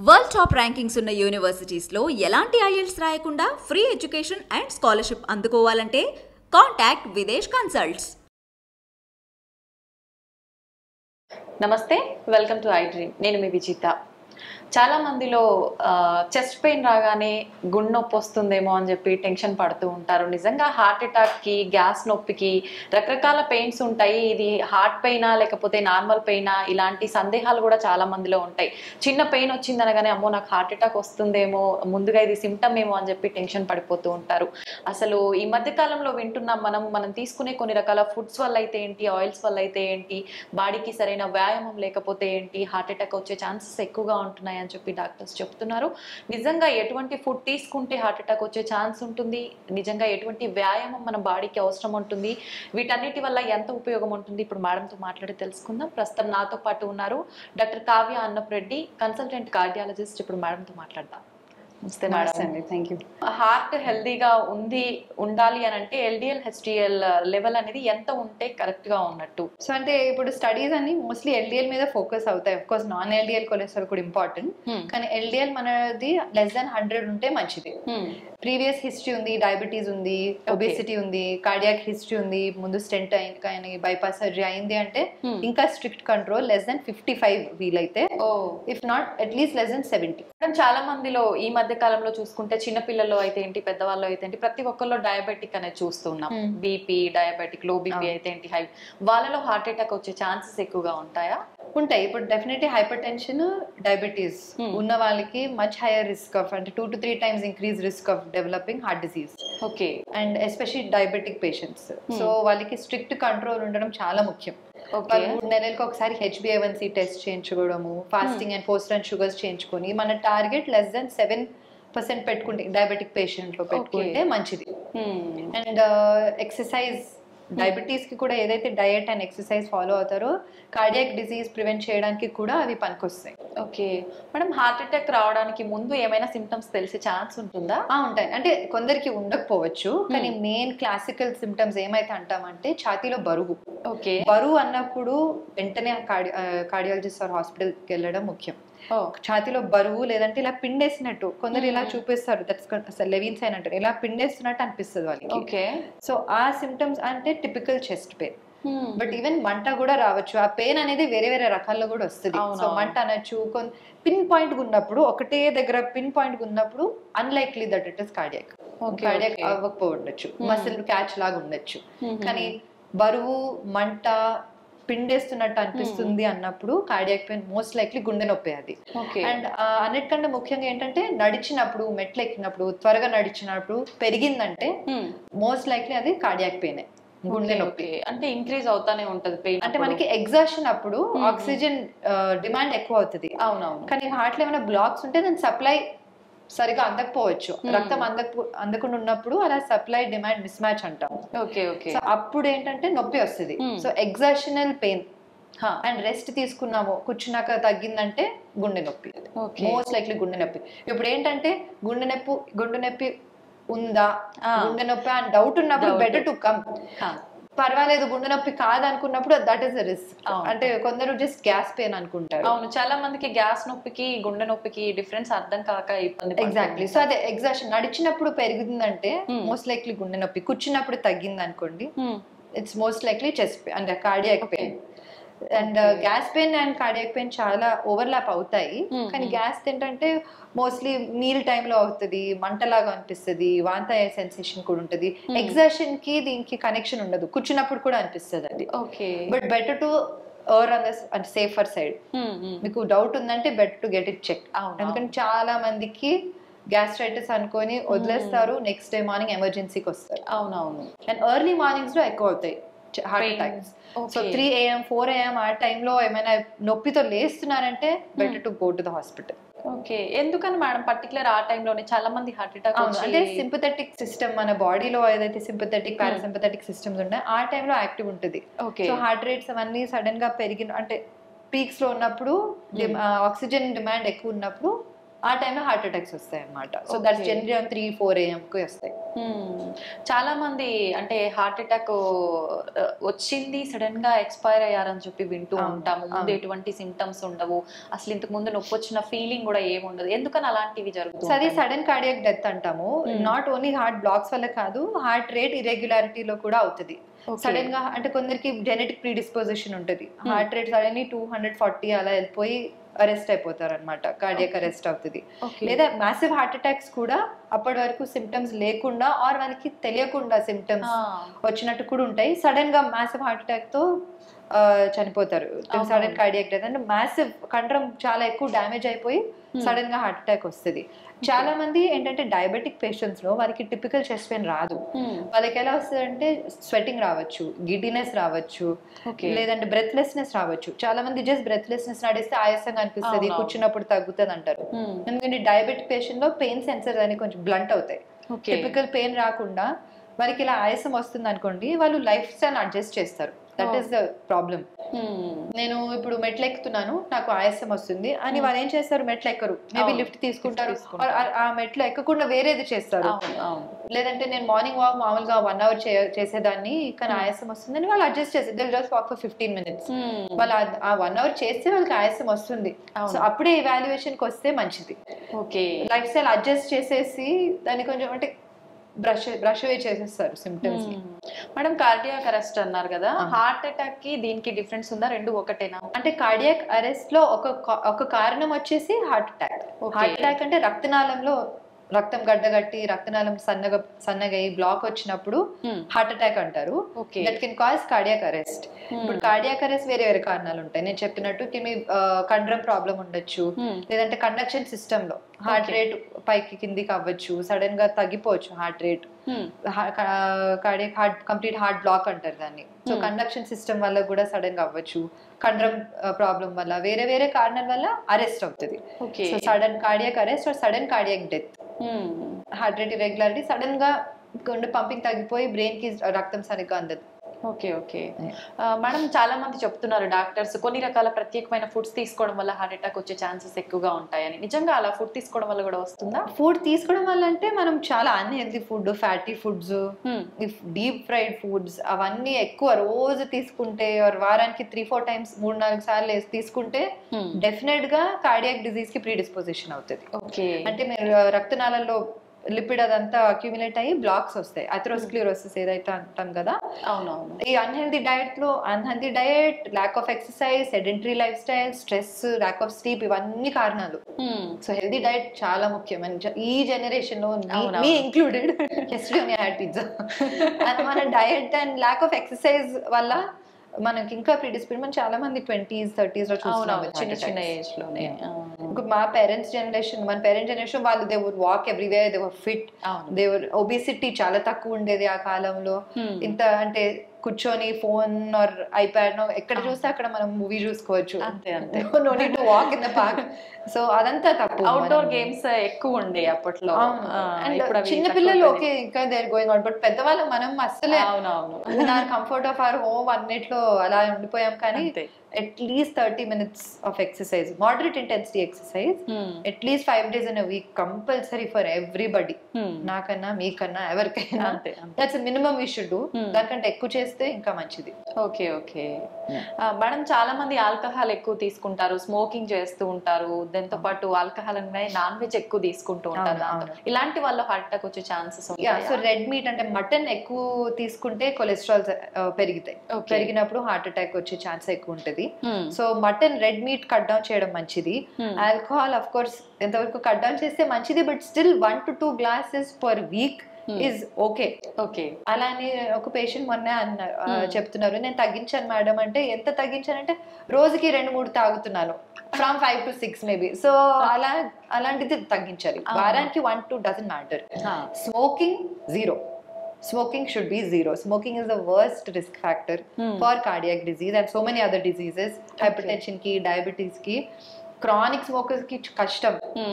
World top rankings ఉన్న యూనివర్సిటీస్లో ఎలాంటి IELTS రాయకుండా ఫ్రీ ఎడ్యుకేషన్ అండ్ స్కాలర్షిప్ అందుకోవాలంటే కాంటాక్ట్ విదేశ్ కన్సల్ట్స్ నమస్తే వెల్కమ్ టు ఐ డ్రీమ్ నేను మీ విజిత చాలా మందిలో చెస్ట్ పెయిన్ రాగానే గుండె నొప్పి వస్తుందేమో అని చెప్పి టెన్షన్ పడుతూ ఉంటారు నిజంగా హార్ట్ అటాక్కి గ్యాస్ నొప్పికి రకరకాల పెయిన్స్ ఉంటాయి ఇది హార్ట్ పెయినా లేకపోతే నార్మల్ పెయినా ఇలాంటి సందేహాలు కూడా చాలా మందిలో ఉంటాయి చిన్న పెయిన్ వచ్చింది అనగానే అమ్మో నాకు హార్ట్ అటాక్ వస్తుందేమో ముందుగా ఇది సిమ్టమ్ ఏమో అని చెప్పి టెన్షన్ పడిపోతూ ఉంటారు అసలు ఈ మధ్య కాలంలో వింటున్నాం మనం మనం తీసుకునే కొన్ని రకాల ఫుడ్స్ వల్ల అయితే ఏంటి ఆయిల్స్ వల్ల అయితే ఏంటి బాడీకి సరైన వ్యాయామం లేకపోతే ఏంటి హార్ట్ అటాక్ వచ్చే ఛాన్సెస్ ఎక్కువగా ఉంటున్నాయి అని చెప్పి డాక్టర్స్ చెప్తున్నారు నిజంగా ఎటువంటి ఫుడ్ తీసుకుంటే హార్ట్ అటాక్ వచ్చే ఛాన్స్ ఉంటుంది నిజంగా ఎటువంటి వ్యాయామం మన బాడీకి అవసరం ఉంటుంది వీటన్నిటి వల్ల ఎంత ఉపయోగం ఉంటుంది ఇప్పుడు మేడంతో మాట్లాడి తెలుసుకుందాం ప్రస్తుతం నాతో పాటు ఉన్నారు doctor Kavya Annapreddy consultant cardiologist ఇప్పుడు మేడంతో మాట్లాడదాం నమస్తే నమస్తే మేడం అండి థ్యాంక్ యూ హార్ట్ హెల్దీగా ఉంది ఉండాలి అని అంటే ఎల్డిఎల్ హెచ్డిఎల్ లెవెల్ అనేది ఎంత ఉంటే కరెక్ట్ గా ఉన్నట్టు సో అంటే ఇప్పుడు స్టడీస్ అన్ని మోస్ట్లీ ఎల్డిఎల్ మీద ఫోకస్ అవుతాయి of course non LDL cholesterol కూడా ఇంపార్టెంట్ కానీ ఎల్డిఎల్ మనది లెస్ దాన్ హండ్రెడ్ ఉంటే మంచిది ప్రీవియస్ హిస్టరీ ఉంది డయాబెటీస్ ఉంది ఒబేసిటీ ఉంది కార్డియాక్ హిస్టరీ ఉంది ముందు స్టెంట్ అయింది బైపాస్ సర్జరీ అయింది అంటే Hmm. ఇంకా strict control less than fifty five వీలైతే ఓ if not at least less than seventy madam చాలా మందిలో ఈ మధ్య కాలంలో చూసుకుంటే చిన్న పిల్లల్లో అయితే ఏంటి పెద్దవాళ్ళు అయితే ఏంటి ప్రతి ఒక్కళ్ళు డయాబెటిక్ అనేది చూస్తున్నాం Hmm. బీపీ డయాబెటిక్ లో బీపీ అవును. అయితే ఏంటి హై వాళ్ళలో హార్ట్ అటాక్ వచ్చే ఛాన్సెస్ ఎక్కువగా ఉంటాయా ఉంటాయి ఇప్పుడు definitely hypertension diabetes Hmm. ఉన్న వాళ్ళకి మచ్ హైయర్ రిస్క్ ఆఫ్ అంటే two to three times increase risk of developing heart disease okay and especially diabetic patients so వాళ్ళకి స్ట్రిక్ట్ కంట్రోల్ ఉండడం చాలా ముఖ్యం ఓకే వాళ్ళు మూడు నెలలకు ఒకసారి హెచ్బిఏవన్సీ టెస్ట్ చేయించుకోవడము fasting and post and sugars చేయించుకొని మన target less than seven percent పెట్టుకుంటే డయాబెటిక్ పేషెంట్ లో పెట్టుకుంటే మంచిది అండ్ ఎక్సర్సైజ్ డయాబెటీస్ కి కూడా ఏదైతే డయట్ అండ్ ఎక్సర్సైజ్ ఫాలో అవుతారో కార్డియాక్ డిసీజ్ ప్రివెంట్ చేయడానికి కూడా అవి పనికొస్తాయి ఓకే మేడం హార్ట్ అటాక్ రావడానికి ముందు ఏమైనా సిమ్టమ్స్ తెలిసే ఛాన్స్ ఉంటుందా ఆ, ఉంటాయి అంటే కొందరికి ఉండకపోవచ్చు కానీ మెయిన్ క్లాసికల్ సిమ్టమ్స్ ఏమైతే అంటామంటే ఛాతీలో బరువు ఓకే బరువు అన్నప్పుడు వెంటనే కార్డియాలజిస్ట్ ఆర్ హాస్పిటల్కి వెళ్ళడం ముఖ్యం ఓ ఛాతీలో బరువు లేదంటే ఇలా పిండేసినట్టు కొందరు ఇలా చూపిస్తారు దట్స్ లెవిన్స్ అయిన అంటారు ఇలా పిండేస్తున్నట్టు అనిపిస్తుంది వాళ్ళకి ఓకే సో ఆ సిమ్టమ్స్ అంటే typical chest pain but even మంట కూడా రావచ్చు ఆ పెయిన్ అనేది వేరే వేరే రకాల్లో కూడా వస్తుంది అవును, సో అవును. మంట అనొచ్చు పిన్ పాయింట్ ఉన్నప్పుడు ఒకటే దగ్గర పిన్ పాయింట్ ఉన్నప్పుడు unlikely that it is cardiac Okay, cardiac okay. అవ్వకపోవచ్చు Hmm. మసిల్ క్యాచ్ లాగా ఉండొచ్చు Hmm, కానీ బరువు మంట పిండేస్తున్నట్టు అనిపిస్తుంది అన్నప్పుడు కార్డియాక్ పెయిన్ మోస్ట్ లైక్లీ గుండె నొప్పి అది ఓకే అండ్ అన్నిటికంటే ముఖ్యంగా ఏంటంటే నడిచినప్పుడు మెట్లు ఎక్కినప్పుడు త్వరగా నడిచినప్పుడు పెరిగిందంటే మోస్ట్ లైక్లీ అది కార్డియాక్ పెయిన్ గుండె నొప్పి అంటే ఇంక్రీజ్ అవుతానే ఉంటది పెయిన్ అంటే మనకి ఎగ్జాషన్ అప్పుడు Hmm. ఆక్సిజన్ డిమాండ్ ఎక్కువ అవుతుంది అవునవును కానీ హార్ట్ లో ఏమైనా బ్లాక్స్ ఉంటే దాని సప్లై సరిగా అందకపోవచ్చు Hmm. రక్తం అందకు అందకుండా ఉన్నప్పుడు అలా సప్లై డిమాండ్ మిస్ మ్యాచ్ అంటాం ఓకే ఓకే సో అప్పుడు ఏంటంటే నొప్పి వస్తుంది Hmm. So exertional pain and rest తీసుకున్నాము కూర్చున్నాక తగ్గిందంటే గుండె నొప్పి ఓకే మోస్ట్ లైక్లీ గుండె నొప్పి ఇప్పుడు ఏంటంటే గుండె నొప్పి గుండె నొప్పి ఉందా Ah. గుండె నొప్పి అని డౌట్ ఉన్నప్పుడు Doubt. బెటర్ టు కమ్ పర్వాలేదు గుండె నొప్పి కాదనుకున్నప్పుడు దట్ ఈస్ రిస్క్ అవును. అంటే కొందరు జస్ట్ గ్యాస్ పెయిన్ అనుకుంటారు అవును చాలా మందికి గ్యాస్ నొప్పికి గుండె నొప్పికి డిఫరెన్స్ అర్థం కాక ఇబ్బంది ఎగ్జాక్ట్లీ సో అదే ఎగ్జాక్షన్ నడిచినప్పుడు పెరిగిందంటే Hmm. మోస్ట్ లైక్లీ గుండె నొప్పి కూర్చున్నప్పుడు తగ్గింది అనుకోండి Hmm. It's most likely chest అంటే cardiac Okay. Pain and Okay. Gas pain and cardiac pain చాలా ఓవర్లాప్ అవుతాయి Hmm, కానీ hmm. గ్యాస్ ఏంటంటే మోస్ట్లీ మీల్ టైంలో అవుతుంది మంటలాగా అనిపిస్తుంది వాంత అయ్యే సెన్సేషన్ కూడా ఉంటుంది Hmm. ఎగ్జాషన్ కి దీనికి కనెక్షన్ ఉండదు కూర్చున్నప్పుడు కూడా అనిపిస్తుంది అది okay but better to err on the అంటే సేఫర్ సైడ్ Hmm, hmm. మీకు డౌట్ ఉందంటే better to get it check అవును, ఎందుకంటే చాలా మందికి గ్యాస్ట్రైటిస్ అనుకొని వదిలేస్తారు నెక్స్ట్ డే మార్నింగ్ ఎమర్జెన్సీకి వస్తారు అవునవును అండ్ ఎర్లీ మార్నింగ్స్ లో ఎక్కువ అవుతాయి heart Pain. Attacks so Okay. Three AM four AM ఆ టైంలో ఏమైనా నొప్పితో లేస్తున్నారంటే better to go to the hospital okay ఎందుకని మేడం పర్టికులర్ ఆ టైంలోనే చాలా మంది హార్ట్ అటాక్ అవును అంటే సింపథెటిక్ సిస్టమ్ మన బాడీలో ఏదైతే సింపథెటిక్ పారాసింపథెటిక్ సిస్టమ్స్ ఉంటాయి ఆ టైంలో యాక్టివ్ ఉంటుంది ఓకే సో హార్ట్ రేట్స్ అవన్నీ సడన్ గా పెరిగిన అంటే పీక్స్ లో ఉన్నప్పుడు ఆక్సిజన్ డిమాండ్ ఎక్కువ ఉన్నప్పుడు ఆ టైంలో హార్ట్ అటాక్స్ వస్తాయి అనమాట so that Okay. General three four కి వస్తాయి మ్మ్. చాలా మంది అంటే హార్ట్ అటాక్ వచ్చింది సడన్ గా ఎక్స్పైర్ అయ్యారని చెప్పి వింటూ అవును, ఉంటాము ముందు అవును. ఎటువంటి సిమ్టమ్స్ ఉండవు అసలు ఇంతకు ముందు నొప్పి వచ్చిన ఫీలింగ్ కూడా ఏముండదు ఎందుకని అలాంటివి సో అది జరుగుతుంది సడన్ కార్డియాక్ డెత్ అంటాము Hmm. Not only heart blocks వల్ల కాదు హార్ట్ రేట్ ఇరెగ్యులారిటీలో కూడా అవుతుంది సడన్ గా అంటే కొందరికి జెనెటిక్ ప్రీడిస్పోజిషన్ ఉంటుంది heart rate suddenly two hundred forty అలా వెళ్ళిపోయి అరెస్ట్ అయిపోతారు అనమాట కార్డియాక్ అరెస్ట్ అవుతుంది లేదా మ్యాసివ్ హార్ట్ అటాక్స్ కూడా అప్పటి వరకు సిమ్టమ్స్ లేకుండా ఆర్ వాళ్ళకి తెలియకుండా సిమ్టమ్స్ వచ్చినట్టు కూడా ఉంటాయి సడన్ గా మ్యాసివ్ హార్ట్ అటాక్ తో ఆ, చనిపోతారు అవును. సడన్ కార్డియాక్ డెత్ అంటే మ్యాసివ్ కంట్రం చాలా ఎక్కువ డ్యామేజ్ అయిపోయి సడన్ గా హార్ట్ అటాక్ వస్తుంది చాలా మంది ఏంటంటే డయాబెటిక్ పేషెంట్స్ లో వాళ్ళకి టిపికల్ చెస్ట్ పెయిన్ రాదు వాళ్ళకి ఎలా వస్తుందంటే స్వెటింగ్ రావచ్చు గిడ్డినెస్ రావచ్చు Okay. లేదంటే బ్రెత్లెస్నెస్ రావచ్చు చాలా మంది జస్ట్ బ్రెత్లెస్నెస్ నడిస్తే ఆయాసంగా అనిపిస్తుంది అవునవును. కూర్చున్నప్పుడు తగ్గుతుంది అంటారు ఎందుకంటే డయాబెటిక్ పేషెంట్ లో పెయిన్ సెన్సర్స్ అని కొంచెం బ్లంట్ అవుతాయి ఓకే టిపికల్ పెయిన్ రాకుండా వాళ్ళకి ఇలా ఆయాసం వస్తుంది అనుకోండి వాళ్ళు లైఫ్ స్టైల్ అడ్జస్ట్ చేస్తారు that Oh. Is the problem నేను ఇప్పుడు మెట్లు ఎక్కుతున్నాను నాకు ఆయాసం వస్తుంది అని వాళ్ళు ఏం చేస్తారు మెట్లు ఎక్కరు మేబీ అవును. లిఫ్ట్ తీసుకుంటారు Lift తీసుకుంటారు. or ఆ- ఆ మెట్లు ఎక్కకుండా వేరేది చేస్తారు అవును అవును లేదంటే నేను మార్నింగ్ వాక్ మామూలుగా వన్ అవర్ చేసేదాన్ని కానీ ఆయాసం వస్తుందని వాళ్ళు అడ్జస్ట్ చేస్తారు they'll just walk for fifteen minutes వాళ్ళు ఆ- ఆ వన్ అవర్ చేస్తే వాళ్ళకి ఆయాసం వస్తుంది అవును. సో అప్పుడే ఇవాల్యుయేషన్ కి వస్తే మంచిది ఓకే లైఫ్ స్టైల్ అడ్జస్ట్ చేసేసి దాన్ని కొంచెం అంటే బ్రష్ బ్రష్ అవే చేసేస్తారు సిమ్టమ్స్ మేడం కార్డియాక్ అరెస్ట్ అన్నారు కదా ఆ. హార్ట్ అటాక్ కి దీనికి డిఫరెన్స్ ఉందా రెండు ఒకటేనా అంటే కార్డియాక్ అరెస్ట్ లో ఒక కా- ఒక కారణం వచ్చేసి heart attack Okay. Heart attack అంటే రక్తనాళంలో రక్తం గడ్డగట్టి రక్తనాళం సన్నగా సన్నగా బ్లాక్ వచ్చినప్పుడు Hmm. హార్ట్ అటాక్ అంటారు Okay. That can cause cardiac arrest ఇప్పుడు కార్డియాక్ అరెస్ట్ వేరే వేరే కారణాలు ఉంటాయి నేను చెప్పినట్టు కిమి కండ్రం ప్రాబ్లం ఉండొచ్చు Hmm. లేదంటే కండక్షన్ సిస్టమ్ లో హార్ట్ Okay. రేట్ పైకి కిందికి అవ్వచ్చు సడన్ గా తగ్గిపోవచ్చు heart rate cardiac heart complete heart block అంటారు దాన్ని సో Hmm. కండక్షన్ సిస్టమ్ వల్ల కూడా సడన్ గా అవ్వచ్చు కండ్రం ప్రాబ్లం వల్ల వేరే వేరే కారణాల వల్ల అరెస్ట్ అవుతుంది okay so sudden cardiac arrest or sudden cardiac death heart rate irregularity sudden గా గుండె పంపింగ్ తగ్గిపోయి బ్రెయిన్ కి రక్తం సరిగ్గా అందదు ఓకే ఓకే మేడం చాలా మంది చెప్తున్నారు డాక్టర్స్ కొన్ని రకాల ప్రత్యేకమైన ఫుడ్స్ తీసుకోవడం వల్ల హార్ట్ అటాక్ వచ్చే ఛాన్సెస్ ఎక్కువగా ఉంటాయని నిజంగా అలా ఫుడ్ తీసుకోవడం వల్ల కూడా వస్తుందా ఫుడ్ తీసుకోవడం వల్ల అంటే మనం చాలా unhealthy food fatty foods Hmm. Deep fried foods అవన్నీ ఎక్కువ రోజు తీసుకుంటే or వారానికి త్రీ ఫోర్ టైమ్స్ మూడు నాలుగు సార్లు వేసి తీసుకుంటే Hmm. డెఫినెట్ గా కార్డియాక్ డిజీజ్ కి ప్రీడిస్పోజిషన్ అవుతుంది ఓకే అంటే మీరు రక్తనాళాల్లో లిపిడ్ అదంతా అక్యూములేట్ అయ్యి బ్లాక్స్ వస్తాయి అథ్రోస్క్లిరోసిస్ ఏదైతే అంటాం కదా అవునవును ఈ అన్హెల్దీ డయట్ లో unhealthy diet lack of exercise sedentary life style stress lack of sleep ఇవన్నీ కారణాలు సో హెల్దీ డయట్ చాలా ముఖ్యం And జ- ఈ జనరేషన్ లో మీ- అవునవును. మీ ఇంక్లూడెడ్ ఎస్టీ హ్యాడ్ పిజ్జా మన diet and lack of exercise వల్ల మనకి ఇంకా ప్రీడిస్పోజ్ మనం చాలా మంది ట్వంటీస్ థర్టీస్ లో చూస్తున్నాం అవునవును with చిన్న heart చిన్న attacks. ఏజ్ లోనే ఆ. ఇంకా మా పేరెంట్స్ జనరేషన్ మన పేరెంట్స్ జనరేషన్ వాళ్ళు they would walk everywhere they were fit అవును దే వర్ ఒబిసిటీ చాలా తక్కువ ఉండేది ఆ కాలంలో Hmm. ఇంత అంటే కూర్చొని ఫోన్ ఆర్ ఐప్యాడ్ ఎక్కడ చూస్తే అక్కడ మనం మూవీ చూసుకోవచ్చు అంతే అంతే no need to walk in the park so అదంతా తప్పు అవుట్డోర్ మనం- గేమ్స్ ఎక్కువ ఉండే అప్పట్లో అవును. ఆ, And ఇప్పుడు అవి చిన్న తక్కువ పిల్లలు అయిపోయినాయి. ఓకే ఇంకా దేర్ గోయింగ్ ఆన్ బట్ పెద్దవాళ్ళు మనం అస్సలే అవునవును నా కంఫర్ట్ ఆఫ్ అవర్ హోమ్ అన్నిట్లో అలా ఉండిపోయాం కానీ అంతే. At least thirty minutes of exercise moderate intensity exercise Hmm. At least five days in week compulsory for everybody Hmm. నాకన్నా మీకన్నా ఎవరికైనా అంతే, అంతే. That's minimum we should do Hmm. దానికంటే ఎక్కువ చేస్తే ఇంకా మంచిది ఓకే ఓకే మేడం చాలా మంది ఆల్కహాల్ ఎక్కువ తీసుకుంటారు స్మోకింగ్ చేస్తూ ఉంటారు దాంతో పాటు ఆల్కహాల్ అనేది నాన్ వెజ్ ఎక్కువ తీసుకుంటూ ఉంటారు అవును, దాంతో. అవును. ఇలాంటి వాళ్ళ హార్ట్ అటాక్ వచ్చే ఛాన్సెస్ యా ఉంటాయి సో రెడ్ మీట్ అంటే మటన్ ఎక్కువ తీసుకుంటే కొలెస్ట్రాల్ పెరుగుతాయి Okay. పెరిగినప్పుడు హార్ట్ అటాక్ వచ్చే ఛాన్స్ ఎక్కువ ఉంటుంది so mutton red meat cut down చేయడం మంచిది Hmm. ఆల్కహాల్ అఫ్ కోర్స్ ఎంతవరకు కట్ డౌన్ చేస్తే మంచిది but still one to two glasses per week Hmm. Is okay okay అలానే ఒక పేషెంట్ మొన్న అన్నారు ఆ, Hmm. చెప్తున్నారు నేను తగ్గించాను మేడం అంటే ఎంత తగ్గించానంటే రోజుకి రెండు మూడు తాగుతున్నాను from five to six maybe so అలా అలాంటిది తగ్గించాలి అవును. వారానికి one two doesn't matter smoking zero smoking should be zero smoking is the worst risk factor Hmm. For cardiac disease and so many other diseases hypertension కి diabetes కి chronic smokers కి కష్టం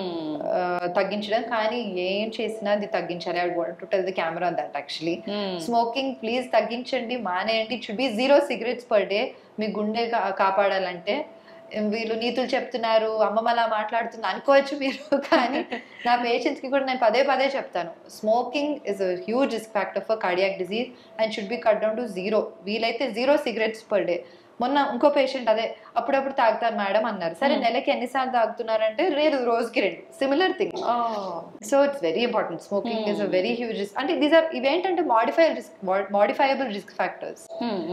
ఆ, తగ్గించడం కానీ ఏం చేసినా అది తగ్గించాలి I want to tell the camera that actually smoking please తగ్గించండి మానేయండి should be zero cigarettes per day మీ గుండె కా- కాపాడాలంటే వీళ్ళు నీతులు చెప్తున్నారు అమ్మమ్మలా మాట్లాడుతుంది అనుకోవచ్చు మీరు కానీ నా పేషెంట్స్ కి కూడా నేను పదే పదే చెప్తాను smoking is a huge risk factor for cardiac disease and should be cut down to zero వీలైతే జీరో సిగరెట్స్ పర్ డే మొన్న ఇంకో పేషెంట్ అదే అప్పుడప్పుడు తాగుతారు మేడం అన్నారు సరే నెలకి ఎన్నిసార్లు తాగుతున్నారంటే లేదు రోజుకి రెండు similar thing so it's very important smoking is a very huge risk అంటే దీస్ ఆర్ ఇవేంటంటే modified risk modifiable risk factors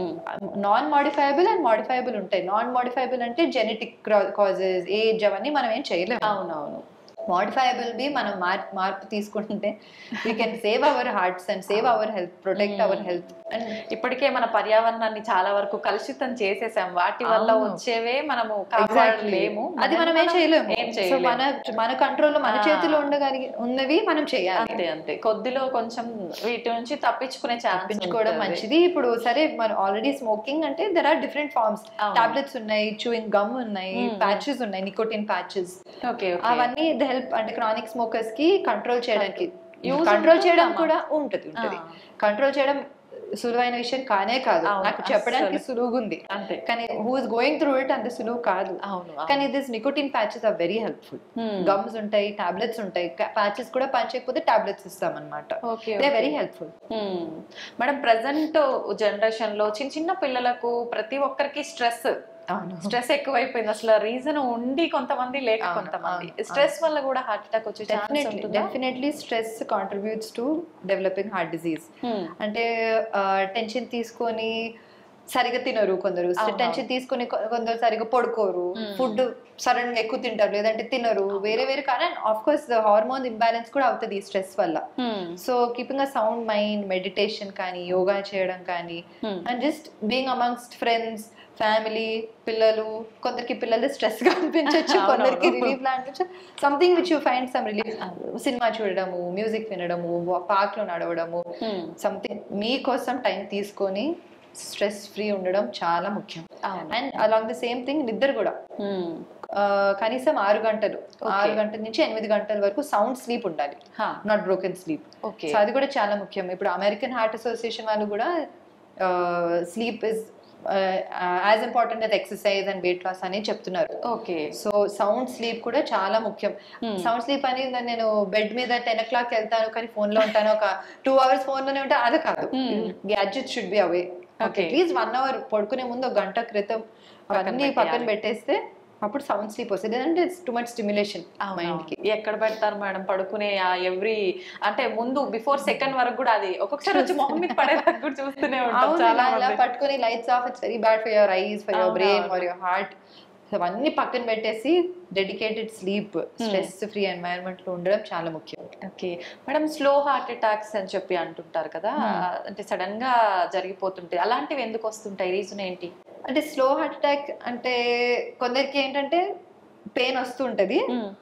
non modifiable and modifiable ఉంటాయి నాన్ మాడిఫైయబుల్ అంటే జెనెటిక్ కాజెస్ ఏజ్ అవన్నీ మనం ఏం చేయలేము అవునవును మాడిఫైయబుల్ బి మనం మార్పు మార్పు తీసుకుంటే we can save our hearts and save our health protect our health and ఇప్పటికే మన పర్యావరణాన్ని చాలా వరకు కలుషితం చేసేసాం వాటి వల్ల అవును. వచ్చేవే మనము ఎగ్జాక్ట్లీ కాపాడలేము అది మనం ఏం చేయలేము ఏం సో చేయలేము మన మన కంట్రోల్లో మన ఆ. చేతిలో ఉండగలిగి ఉన్నవి మనం చేయాలి అంతే అంతే కొద్దిలో కొంచెం వీటి నుంచి తప్పించుకునే ఛాన్స్ తప్పించుకోవడం మంచిది ఇప్పుడు సరే మనం ఆల్రెడీ స్మోకింగ్ అంటే దెర్ ఆర్ డిఫరెంట్ ఫార్మ్స్ అవును. టాబ్లెట్స్ ఉన్నాయి చూయింగ్ గమ్ ఉన్నాయి Hmm. ప్యాచెస్ ఉన్నాయి నికోటిన్ ప్యాచెస్ ఓకే అవన్నీ హెల్ప్ అంటే క్రానిక్ స్మోకర్స్ కి కంట్రోల్ చేయడానికి Use కంట్రోల్ చేయడం ఉంటుందమ్మా. కూడా ఉంటది ఉంటది కంట్రోల్ చేయడం సులువైన విషయం కానే కాదు అవును, నాకు చెప్పడానికి అస్సలు. సులువుగా ఉంది అంతే కానీ who is going through it అంత సులువు కాదు అవును కానీ this nicotine patches are very helpful gums ఉంటాయి టాబ్లెట్స్ ఉంటాయి ప్యాచెస్ కూడా పనిచేయకపోతే టాబ్లెట్స్ ఇస్తాం అనమాట okay they very helpful madam present generation లో చిన్న చిన్న పిల్లలకు ప్రతి ఒక్కరికి స్ట్రెస్ అవును స్ట్రెస్ ఎక్కువైపోయింది అసలు రీజన్ ఉండి కొంతమంది లేక అవును, కొంతమంది అవును, స్ట్రెస్ వల్ల కూడా హార్ట్ అటాక్ వచ్చే ఛాన్స్ డెఫినెట్లీ ఉంటుందా definitely stress contributes to developing heart disease Hmm. అంటే టెన్షన్ తీసుకొని సరిగా తినరు కొందరు అవును. టెన్షన్ తీసుకొని కొ- కొందరు సరిగా పడుకోరు Hmm. ఫుడ్ సడన్ గా ఎక్కువ తింటారు లేదంటే తినరు వేరే వేరే కారణం ఆఫ్ కోర్స్ హార్మోన్ ఇంబ్యాలెన్స్ కూడా అవుతుంది ఈ స్ట్రెస్ వల్ల Hmm. So keeping a sound mind meditation కానీ యోగా చేయడం కానీ Hmm. And just being amongst friends family పిల్లలు కొందరికి పిల్లలు స్ట్రెస్ గా అనిపించవచ్చు అవునవును. కొందరికి రిలీఫ్ లా అనిపించచ్చు something which you find some relief cinema చూడడము మ్యూజిక్ వినడము పార్క్ లో నడవడము Hmm. సంథింగ్ మీకోసం టైం తీసుకొని స్ట్రెస్ ఫ్రీ ఉండడం చాలా ముఖ్యం అవును. And along the same thing నిద్ర కూడా Hmm. ఆ, కనీసం ఆరు గంటలు Okay. ఆరు గంటల నుంచి ఎనిమిది గంటల వరకు సౌండ్ స్లీప్ ఉండాలి Huh. Not broken sleep okay so అది కూడా చాలా ముఖ్యం ఇప్పుడు అమెరికన్ హార్ట్ అసోసియేషన్ వాళ్ళు కూడా sleep is as important as exercise and weight loss అని చెప్తున్నారు ఓకే సో సౌండ్ స్లీప్ కూడా చాలా ముఖ్యం Hmm. సౌండ్ స్లీప్ అనేది నేను బెడ్ మీద టెన్ ఓ క్లాక్ వెళ్తాను కానీ ఫోన్ లో ఉంటాను ఒక టూ అవర్స్ ఫోన్ లోనే ఉంటా అది కాదు Hmm. Gadget should be away Okay. Please one hour పడుకునే ముందు ఒక గంట క్రితం అవన్నీ పెట్టేయాలి. పక్కన పెట్టేస్తే అప్పుడు సౌండ్ స్లీప్ వస్తుంది లేదంటే it's too much stimulation mind కి ఎక్కడ పెడతారు మేడం పడుకునే ఎవ్రీ అంటే ముందు బిఫోర్ సెకండ్ వరకు కూడా అది ఒక్కొక్కసారి వచ్చి మొహం మీద పడేదాకా కూడా చూస్తూనే ఉంటాం అవును చాలా ఇలా ఇలా మంది. పట్టుకొని lights off it's very bad for your eyes for your అవును, బ్రెయిన్ అవును. ఫర్ యువర్ హార్ట్ అవన్నీ పక్కన పెట్టేసి dedicated sleep stress free environment లో ఉండడం చాలా ముఖ్యం okay madam slow heart attacks అని చెప్పి అంటుంటారు కదా అంటే సడన్ గా జరిగిపోతుంటాయి అలాంటివి ఎందుకు వస్తుంటాయి రీజన్ ఏంటి అంటే స్లో హార్ట్ అటాక్ అంటే కొందరికి ఏంటంటే పెయిన్ వస్తుంటది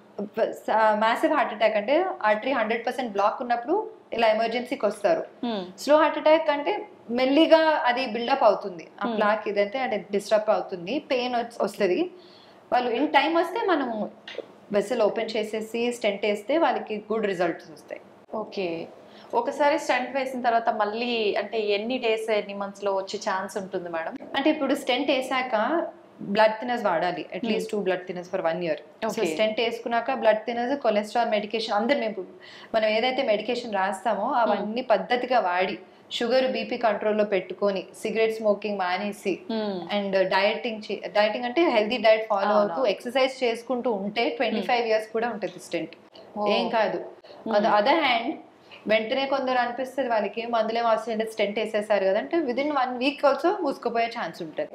మ్యాసివ్ హార్ట్ అటాక్ అంటే ఆర్టరీ హండ్రెడ్ పర్సెంట్ బ్లాక్ ఉన్నప్పుడు ఇలా ఎమర్జెన్సీకి వస్తారు స్లో హార్ట్ అటాక్ అంటే మెల్లిగా అది బిల్డప్ అవుతుంది ఆ Hmm. ప్లాక్ ఇదంటే అంటే డిస్టర్బ్ అవుతుంది పెయిన్ వస్తుంది వాళ్ళు ఇన్ టైం వస్తే మనము వెసల్ ఓపెన్ చేసేసి స్టెంట్ వేస్తే వాళ్ళకి గుడ్ రిజల్ట్స్ వస్తాయి ఓకే ఒకసారి స్టంట్ వేసిన తర్వాత మళ్ళీ అంటే ఎన్ని డేస్ ఎన్ని మంత్స్ లో వచ్చే ఛాన్స్ ఉంటుంది మేడం అంటే ఇప్పుడు స్టెంట్ వేసాక బ్లడ్ థినర్స్ వాడాలి at least two blood thinners for one year so Okay. Stent వేసుకున్నాక బ్లడ్ థినర్స్ కొలెస్ట్రాల్ మెడికేషన్ అందరు మేము మనం ఏదైతే మెడికేషన్ రాస్తామో అవన్నీ పద్ధతిగా వాడి షుగర్ బీపీ కంట్రోల్లో పెట్టుకొని సిగరెట్ స్మోకింగ్ మానేసి అండ్ డయటింగ్ డయటింగ్ అంటే హెల్దీ డైట్ ఫాలో అవును. అవుతూ ఎక్సర్సైజ్ చేసుకుంటూ ఉంటే ట్వంటీ ఫైవ్ ఇయర్స్ కూడా ఉంటుంది స్టెంట్ Oh. ఏం కాదు అదర్ హ్యాండ్ వెంటనే కొందరు అనిపిస్తుంది వాళ్ళకి మందులేం అవసరం లేదు స్టెంట్ వేసేసారు కదా అంటే విదిన్ వన్ వీక్ ఆల్సో మూసుకుపోయే ఛాన్స్ ఉంటుంది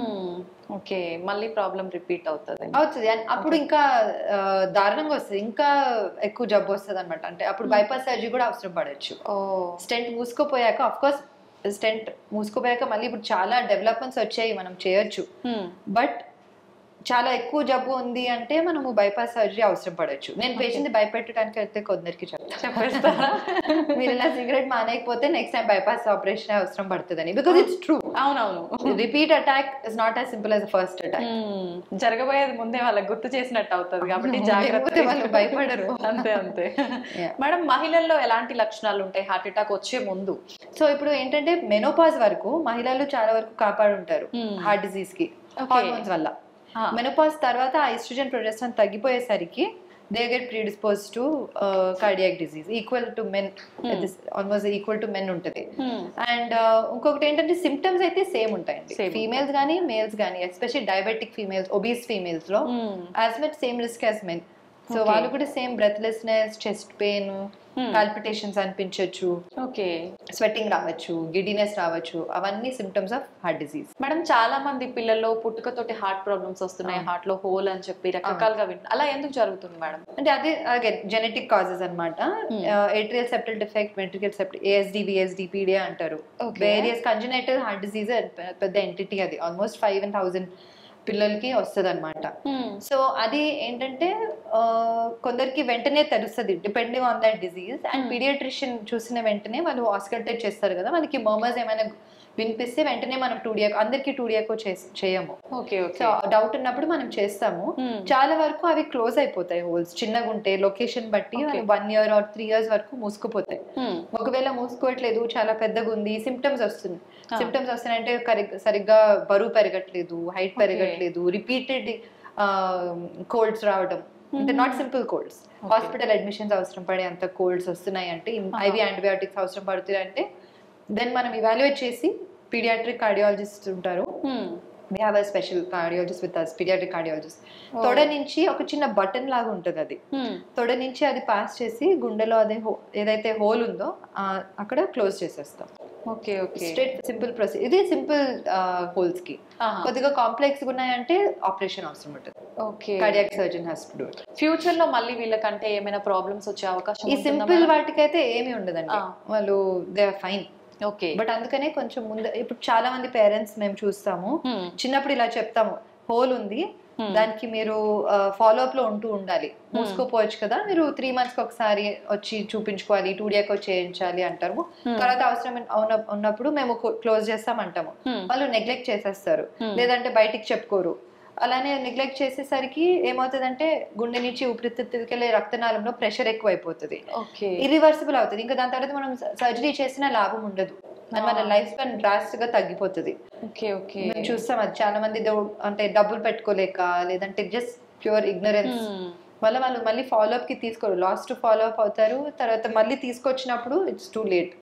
ఓకే మళ్ళీ ప్రాబ్లం రిపీట్ అవుతుంది అవుతుంది అండ్ అప్పుడు ఇంకా ఆ, దారుణంగా వస్తుంది ఇంకా ఎక్కువ జబ్బు వస్తుంది అనమాట అంటే అప్పుడు బైపాస్ సర్జరీ కూడా అవసరం పడవచ్చు ఓ స్టెంట్ మూసుకుపోయాక ఆఫ్ కోర్స్ స్టెంట్ మూసుకుపోయాక మళ్ళీ ఇప్పుడు చాలా డెవలప్మెంట్స్ వచ్చాయి మనం చేయొచ్చు బట్ చాలా ఎక్కువ జబ్బు ఉంది అంటే మనము బైపాస్ సర్జరీ అవసరం పడవచ్చు నేను పేషెంట్ భయపెట్టడానికి అయితే కొందరికి చెప్తాను చెప్పేస్తారా మీరు ఇలా సిగరెట్ మానేయకపోతే నెక్స్ట్ టైం బైపాస్ ఆపరేషన్ అవసరం పడుతుందని బికాస్ ఇట్స్ ట్రూ అవునవును repeat attack is not as simple as first attack మ్మ్. జరగబోయేది ముందే వాళ్ళకి గుర్తు చేసినట్టు అవుతుంది కాబట్టి జాగ్రత్త లేకపోతే వాళ్ళు భయపడరు. అంతే అంతే Yeah. మేడం మహిళల్లో ఎలాంటి లక్షణాలు ఉంటాయి హార్ట్ అటాక్ వచ్చే ముందు సో ఇప్పుడు ఏంటంటే మెనోపాజ్ వరకు మహిళలు చాలా వరకు కాపాడుంటారు Hmm. హార్ట్ డిసీజ్ కి Okay. హార్మోన్స్ వల్ల Ah. మెనోపాజ్ తర్వాత ఆ ఈస్ట్రోజన్ ప్రొజెస్ట్రాన్ తగ్గిపోయేసరికి they get predispose to cardiac disease equal to men almost equal to men ఉంటుంది అండ్ ఇంకొకటి ఏంటంటే సిమ్టమ్స్ అయితే సేమ్ ఉంటాయండి Same ఫీమేల్స్ కానీ మేల్స్ కానీ especially diabetic females obese females లో as much same risk as men so Okay. వాళ్ళు కూడా same breathlessness chest pain palpitations అనిపించవచ్చు ఓకే స్వెట్టింగ్ రావచ్చు గిడినెస్ రావచ్చు అవన్నీ symptoms of heart disease madam చాలా మంది పిల్లల్లో పుట్టుకతోటి హార్ట్ ప్రాబ్లమ్స్ వస్తున్నాయి అవును. హార్ట్ లో హోల్ అని చెప్పి రకరకాలుగా వింటు అలా ఎందుకు జరుగుతుంది మేడం అంటే అదే అగే జెనెటిక్ కాజెస్ అనమాట atrial septal defect ventricular septal ASD VSD PDA అంటారు Okay. Various congenital heart disease పెద్ద ఎంటిటీ అది ఆల్మోస్ట్ ఫైవ్ అండ్ థౌసండ్ పిల్లలకి వస్తుంది అనమాట సో అది ఏంటంటే ఆ, కొందరికి వెంటనే తెలుస్తుంది depending on that disease and paediatrician చూసిన వెంటనే వాళ్ళు ఆస్కల్టేట్ చేస్తారు కదా మనకి మర్మర్స్ ఏమైనా వినిపిస్తే వెంటనే మనం టూడియాకో అందరికి టూడియాకో చేయము ఓకే ఓకే సో డౌట్ ఉన్నప్పుడు మనం చేస్తాము చాలా వరకు అవి క్లోజ్ అయిపోతాయి హోల్స్ చిన్నగా ఉంటే లొకేషన్ బట్టి Okay. One year or three years వరకు మూసుకుపోతాయి ఒకవేళ మూసుకోవట్లేదు చాలా పెద్దగా ఉంది సిమ్టమ్స్ వస్తుంది Ah. సిమ్టమ్స్ వస్తున్నాయంటే కరెక్ట్ సరిగ్గా బరువు పెరగట్లేదు హైట్ Okay. పెరగట్లేదు రిపీటెడ్ కోల్డ్స్ రావడం అంటే not simple colds hospital admissions అవసరం పడే అంత కోల్డ్స్ వస్తున్నాయి అంటే ఐవి యాంటీబయాటిక్స్ అవసరం పడుతున్నాయి అంటే దెన్ మనం ఇవాల్యుయేట్ చేసి పీడియాట్రిక్ కార్డియాలజిస్ట్ ఉంటారు we have a special cardiologist with us paediatric cardiologist తొడ నుంచి ఒక చిన్న బటన్ లాగా ఉంటుంది అది తొడ నుంచి అది పాస్ చేసి గుండెలో అదే హో ఏదైతే హోల్ ఉందో ఆ, అక్కడ క్లోజ్ చేసేస్తాం okay okay straight simple procedure ఇది సింపుల్ హోల్స్ కి కొద్దిగా కాంప్లెక్స్ ఉన్నాయంటే ఆపరేషన్ అవసరం ఉంటుంది okay cardiac surgeon has to do it future లో మళ్ళీ వీళ్ళకంటే ఏమైనా ప్రాబ్లమ్స్ వచ్చే అవకాశం ఈ సింపుల్ వాటికైతే ఏమీ ఉండదండి Ah. వాళ్ళు they are fine okay but అందుకనే కొంచెం ముందు ఇప్పుడు చాలా మంది పేరెంట్స్ మేము చూస్తాము చిన్నప్పుడు ఇలా చెప్తాము హోల్ ఉంది దానికి మీరు ఫాలో అప్ లో ఉంటూ ఉండాలి మూసుకోపోవచ్చు కదా మీరు త్రీ మంత్స్ కి ఒకసారి వచ్చి చూపించుకోవాలి టూ డేకో చేయించాలి అంటారు తర్వాత అవసరం ఉన్న- ఉన్నప్పుడు మేము క్లోజ్ చేస్తాం అంటాము వాళ్ళు నెగ్లెక్ట్ చేసేస్తారు లేదంటే బయటికి చెప్పుకోరు అలానే నెగ్లెక్ట్ చేసేసరికి ఏమవుతుందంటే గుండె నుంచి ఊపిరితిత్తులకి వెళ్ళే రక్తనాళంలో ప్రెషర్ ఎక్కువ అయిపోతుంది ఓకే ఇరివర్సిబుల్ అవుతుంది ఇంకా దాని తర్వాత మనం సర్జరీ చేసిన లాభం ఉండదు And మన లైఫ్ స్పాన్ డ్రాస్ట్ గా తగ్గిపోతుంది ఓకే ఓకే మేము చూస్తాం అది చాలా మంది దో- అంటే డబ్బులు పెట్టుకోలేక లేదంటే జస్ట్ ప్యూర్ ఇగ్నరెన్స్ వల్ల వాళ్ళు మళ్ళీ ఫాలో అప్ కి తీసుకోరు లాస్ట్ ఫాలో అప్ అవుతారు తర్వాత మళ్ళీ తీసుకొచ్చినప్పుడు it's too late